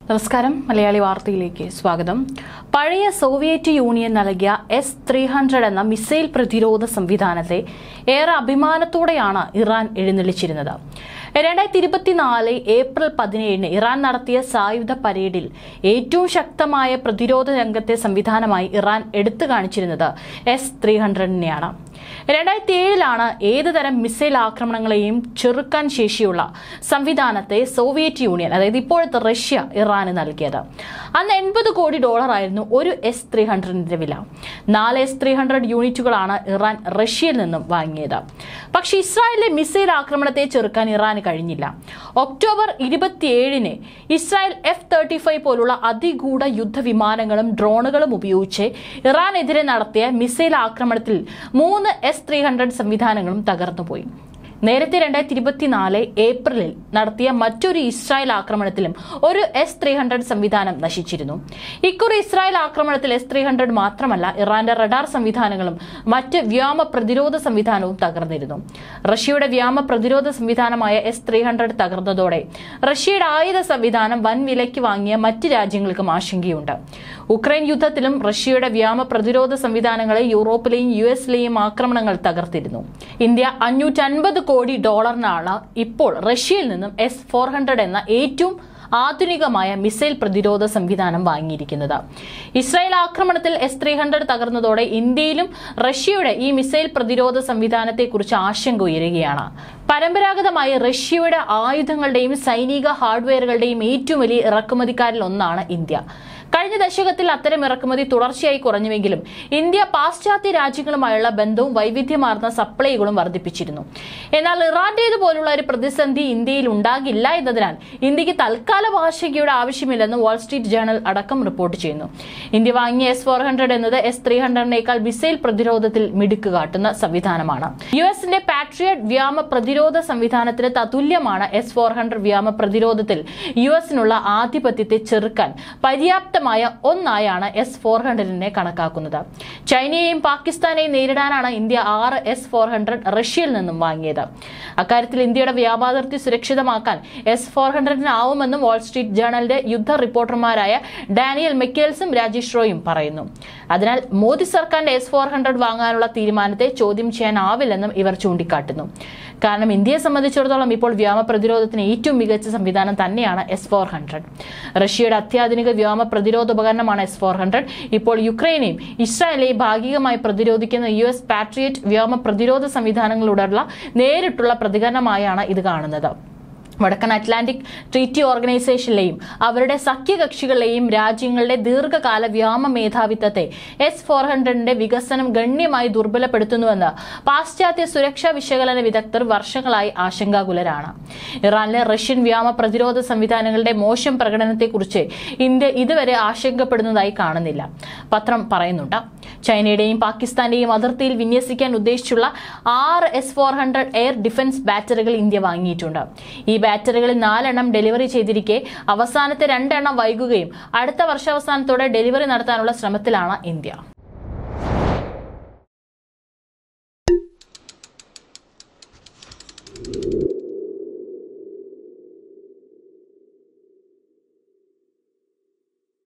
നമസ്കാരം മലയാളി വാർത്തയിലേക്ക് സ്വാഗതം പഴയ സോവിയറ്റ് യൂണിയൻ നൽകിയ എസ് ത്രീ ഹൺഡ്രഡ് എന്ന മിസൈൽ പ്രതിരോധ സംവിധാനത്തെ ഏറെ അഭിമാനത്തോടെയാണ് ഇറാൻ എഴുന്നള്ളിച്ചിരുന്നത് രണ്ടായിരത്തി ഇരുപത്തിനാല് ഏപ്രിൽ പതിനേഴിന് ഇറാൻ നടത്തിയ സായുധ പരേഡിൽ ഏറ്റവും ശക്തമായ പ്രതിരോധ രംഗത്തെ സംവിധാനമായി ഇറാൻ എടുത്തു കാണിച്ചിരുന്നത് എസ് ത്രീ ഹൺഡ്രഡിനെയാണ് രണ്ടായിരത്തി ഏഴിലാണ് ഏത് തരം മിസൈൽ ആക്രമണങ്ങളെയും ചെറുക്കാൻ ശേഷിയുള്ള സംവിധാനത്തെ സോവിയറ്റ് യൂണിയൻ അതായത് ഇപ്പോഴത്തെ റഷ്യ ഇറാന് നൽകിയത് അന്ന് എൺപത് കോടി ഡോളർ ആയിരുന്നു ഒരു എസ് ത്രീ ഹൺഡ്രഡിന്റെ വില നാല് എസ് ത്രീ ഹൺഡ്രഡ് യൂണിറ്റുകളാണ് ഇറാൻ റഷ്യയിൽ നിന്നും വാങ്ങിയത് പക്ഷേ ഇസ്രായേലിലെ മിസൈൽ ആക്രമണത്തെ ചെറുക്കാൻ ഇറാന് കഴിഞ്ഞില്ല ഒക്ടോബർ ഇരുപത്തിയേഴിന് ഇസ്രായേൽ എഫ് തേർട്ടി ഫൈവ് പോലുള്ള അതിഗൂഢ യുദ്ധവിമാനങ്ങളും ഡ്രോണുകളും ഉപയോഗിച്ച് ഇറാനെതിരെ നടത്തിയ മിസൈൽ ആക്രമണത്തിൽ മൂന്ന് എസ് ത്രീ ഹൺഡ്രഡ് സംവിധാനങ്ങളും തകർന്നുപോയി നേരത്തെ രണ്ടായിരത്തി ഇരുപത്തിനാല് ഏപ്രിലിൽ നടത്തിയ മറ്റൊരു ഇസ്രായേൽ ആക്രമണത്തിലും ഒരു എസ് ത്രീ ഹൺഡ്രഡ് സംവിധാനം നശിച്ചിരുന്നു ഇക്കുറി ഇസ്രായേൽ ആക്രമണത്തിൽ എസ് ത്രീ ഹൺഡ്രഡ് മാത്രമല്ല ഇറാന്റെ റഡാർ സംവിധാനങ്ങളും മറ്റ് വ്യോമ പ്രതിരോധ സംവിധാനവും തകർന്നിരുന്നു റഷ്യയുടെ വ്യോമ പ്രതിരോധ സംവിധാനമായ എസ് ത്രീ ഹൺഡ്രഡ് തകർന്നതോടെ റഷ്യയുടെ ആയുധ സംവിധാനം വൻ വിലയ്ക്ക് വാങ്ങിയ മറ്റ് രാജ്യങ്ങൾക്കും ആശങ്കയുണ്ട് ഉക്രൈൻ യുദ്ധത്തിലും റഷ്യയുടെ വ്യോമ പ്രതിരോധ സംവിധാനങ്ങളെ യൂറോപ്പിലെയും യു എസിലെയും ആക്രമണങ്ങൾ തകർത്തിരുന്നു ഇന്ത്യ അഞ്ഞൂറ്റൻപത് കോടി ഡോളറിനാണ് ഇപ്പോൾ റഷ്യയിൽ നിന്നും എസ് ഫോർ ഹൺഡ്രഡ് എന്ന ഏറ്റവും ആധുനികമായ മിസൈൽ പ്രതിരോധ സംവിധാനം വാങ്ങിയിരിക്കുന്നത് ഇസ്രായേൽ ആക്രമണത്തിൽ എസ് ത്രീ ഹൺഡ്രഡ് തകർന്നതോടെ ഇന്ത്യയിലും റഷ്യയുടെ ഈ മിസൈൽ പ്രതിരോധ സംവിധാനത്തെക്കുറിച്ച് ആശങ്ക ഉയരുകയാണ് പരമ്പരാഗതമായി റഷ്യയുടെ ആയുധങ്ങളുടെയും സൈനിക ഹാർഡ്വെയറുകളുടെയും ഏറ്റവും വലിയ ഇറക്കുമതിക്കാരിൽ ഒന്നാണ് ഇന്ത്യ കഴിഞ്ഞ ദശകത്തിൽ അത്തരം ഇറക്കുമതി തുടർച്ചയായി കുറഞ്ഞുവെങ്കിലും ഇന്ത്യ പാശ്ചാത്യ രാജ്യങ്ങളുമായുള്ള ബന്ധവും വൈവിധ്യമാർന്ന സപ്ലൈകളും വർദ്ധിപ്പിച്ചിരുന്നു എന്നാൽ ഇറാന്റേത് പോലുള്ള ഒരു പ്രതിസന്ധി ഇന്ത്യയിൽ ഉണ്ടാകില്ല എന്നതിനാൽ ഇന്ത്യക്ക് തൽക്കാല ആശങ്കയുടെ ആവശ്യമില്ലെന്ന് വാൾസ്ട്രീറ്റ് ജേണൽ അടക്കം റിപ്പോർട്ട് ചെയ്യുന്നു ഇന്ത്യ വാങ്ങിയ എസ് ഫോർ ഹൺഡ്രഡ് എന്നത് എസ് ത്രീ ഹൺഡ്രഡിനേക്കാൾ മിസൈൽ പ്രതിരോധത്തിൽ മിടുക്ക് കാട്ടുന്ന സംവിധാനമാണ് യു എസിന്റെ പാട്രിയറ്റ് വ്യോമ പ്രതിരോധ സംവിധാനത്തിന് തതുല്യമാണ് എസ് ഫോർ ഹൺഡ്രഡ് വ്യോമ പ്രതിരോധത്തിൽ യു എസിനുള്ള ആധിപത്യത്തെ ചെറുക്കാൻ പര്യാപ്തമായ ഒന്നായാണ് എസ് ഫോർ ഹൺഡ്രഡിനെ കണക്കാക്കുന്നത് ചൈനയെയും പാകിസ്ഥാനെയും നേരിടാനാണ് ഇന്ത്യ ആറ് എസ് ഫോർ ഹൺഡ്രഡ് റഷ്യയിൽ നിന്നും വാങ്ങിയത് അക്കാര്യത്തിൽ ഇന്ത്യയുടെ വ്യാപാതിർത്തി സുരക്ഷിതമാക്കാൻ എസ് ഫോർ ഹൺഡ്രഡിനാവുമെന്നും വാൾസ്ട്രീറ്റ് ജേണലിന്റെ യുദ്ധ റിപ്പോർട്ടർമാരായ ഡാനിയൽ മെക്കേൽസും രാജേഷ് റോയും പറയുന്നു അതിനാൽ മോദി സർക്കാരിന്റെ എസ് ഫോർ ഹൺഡ്രഡ് വാങ്ങാനുള്ള തീരുമാനത്തെ ചോദ്യം ചെയ്യാനാവില്ലെന്നും ഇവർ ചൂണ്ടിക്കാട്ടുന്നു കാരണം ഇന്ത്യയെ സംബന്ധിച്ചിടത്തോളം ഇപ്പോൾ വ്യോമ പ്രതിരോധത്തിന് ഏറ്റവും മികച്ച സംവിധാനം തന്നെയാണ് എസ് ഫോർ ഹൺഡ്രഡ് റഷ്യയുടെ അത്യാധുനിക വ്യോമ പ്രതിരോധ ഉപകരണമാണ് എസ് ഫോർ ഹൺഡ്രഡ് ഇപ്പോൾ യുക്രൈനെയും ഇസ്രായേലെയും ഭാഗികമായി പ്രതിരോധിക്കുന്ന യു എസ് പാട്രിയറ്റ് വ്യോമ പ്രതിരോധ സംവിധാനങ്ങളോടുള്ള നേരിട്ടുള്ള പ്രതികരണമായാണ് ഇത് കാണുന്നത് വടക്കൻ അറ്റ്ലാന്റിക് ട്രീറ്റി ഓർഗനൈസേഷനിലെയും അവരുടെ സഖ്യകക്ഷികളിലെയും രാജ്യങ്ങളുടെ ദീർഘകാല വ്യോമ മേധാവിത്വത്തെ എസ് ഫോർ ഹൺഡ്രഡിന്റെ വികസനം ഗണ്യമായി ദുർബലപ്പെടുത്തുന്നുവെന്ന് പാശ്ചാത്യ സുരക്ഷാ വിശകലന വിദഗ്ധർ വർഷങ്ങളായി ആശങ്കാകുലരാണ് ഇറാനിലെ റഷ്യൻ വ്യോമ പ്രതിരോധ സംവിധാനങ്ങളുടെ മോശം പ്രകടനത്തെക്കുറിച്ച് ഇന്ത്യ ഇതുവരെ ആശങ്കപ്പെടുന്നതായി കാണുന്നില്ല പത്രം പറയുന്നുണ്ട് ചൈനയുടെയും പാകിസ്ഥാന്റെയും അതിർത്തിയിൽ വിന്യസിക്കാൻ ഉദ്ദേശിച്ചുള്ള ആറ് S four hundred air defence ബാറ്ററികൾ ഇന്ത്യ വാങ്ങിയിട്ടുണ്ട് ഈ ബാറ്ററികളിൽ നാലെണ്ണം ഡെലിവറി ചെയ്തിരിക്കെ അവസാനത്തെ രണ്ടെണ്ണം വൈകുകയും അടുത്ത വർഷാവസാനത്തോടെ ഡെലിവറി നടത്താനുള്ള ശ്രമത്തിലാണ് ഇന്ത്യ